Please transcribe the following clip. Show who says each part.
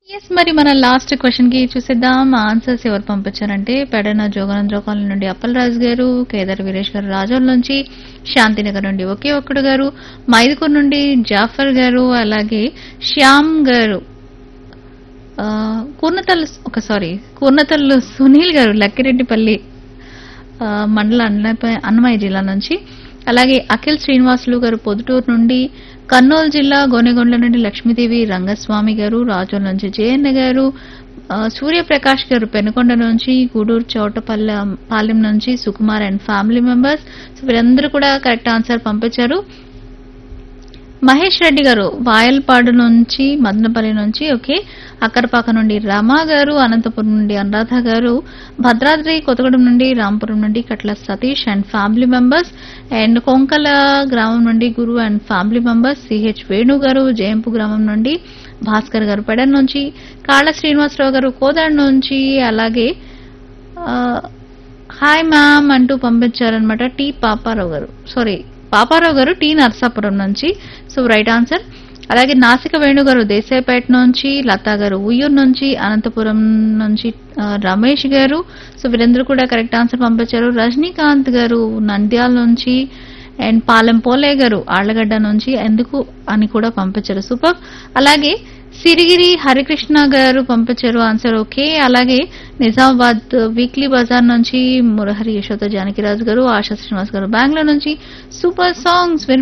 Speaker 1: yes మరి మన last question కి చూసేద్దాం ఆన్సర్స్ ఎవరు పంపించారంటే పెడన జోగనంద్ర కాలనీ నుండి అప్పలరాజు గారు కేదార్ వీరేష్ గారు రాజోల్ నుంచి శాంతినగర్ నుండి ఒకే ఒక్కడు గారు మైదుకూరు నుండి జాఫర్ గారు అలాగే శ్యామ్ గారు ఆ, కూర్నతల్లు ఒక సారీ కూర్నతల్లు సునీల్ గారు లక్కిరెడ్డిపల్లి ఆ, మండల అన్నమయ్య అన్నమయ్య జిల్లా నుంచి అలాగే అఖిల్ శ్రీనివాసులు గారు పొదుటూరు నుండి కర్నూలు జిల్లా గోనెగొండ నుండి లక్ష్మీదేవి రంగస్వామి గారు రాజోల్ నుంచి జయన్న గారు ఆ, సూర్యప్రకాష్ గారు పెనుకొండ నుంచి గూడూరు చౌటపల్లె పాలెం నుంచి Sukumar and family members so వీరందరూ కూడా కరెక్ట్ ఆన్సర్ పంపించారు మహేష్ రెడ్డి గారు వాయల్పాడు నుంచి మదనపల్లి నుంచి ఓకే అక్కరపాక నుండి రమా గారు అనంతపురం నుండి అనురాధ గారు భద్రాద్రి కొత్తగూడెం నుండి రాంపురం నుండి Katla Satish and family members and Konkala గ్రామం నుండి Guru and family members CH Venu గారు జయంపు గ్రామం నుండి భాస్కర్ గారు పెడన్ నుంచి కాళ్ళ శ్రీనివాసరావు గారు కోదాడు నుంచి అలాగే ఆ, హాయ్ మ్యామ్ అంటూ పంపించారనమాట టి పాపారావు గారు సారీ పాపారావు గారు టి నర్సాపురం నుంచి సో రైట్ ఆన్సర్ అలాగే నాసిక వేణు గారు దేశాయపేట నుంచి లతా గారు ఉయ్యూరు నుంచి అనంతపురం నుంచి ఆ, రమేష్ గారు సో వీరందరూ కూడా కరెక్ట్ ఆన్సర్ పంపించారు రజనీకాంత్ గారు నంద్యాల నుంచి అండ్ పాలెం పోలే గారు ఆళ్లగడ్డ నుంచి ఎందుకు అని కూడా పంపించారు సూపర్ అలాగే సిరిగిరి హరికృష్ణ గారు పంపించారు ఆన్సర్ ఓకే అలాగే నిజామాబాద్ వీక్లీ బజార్ నుంచి మురహరి యశోద జానకిరాజు గారు ఆశా శ్రీనివాస్ గారు బెంగళూరు నుంచి సూపర్ సాంగ్స్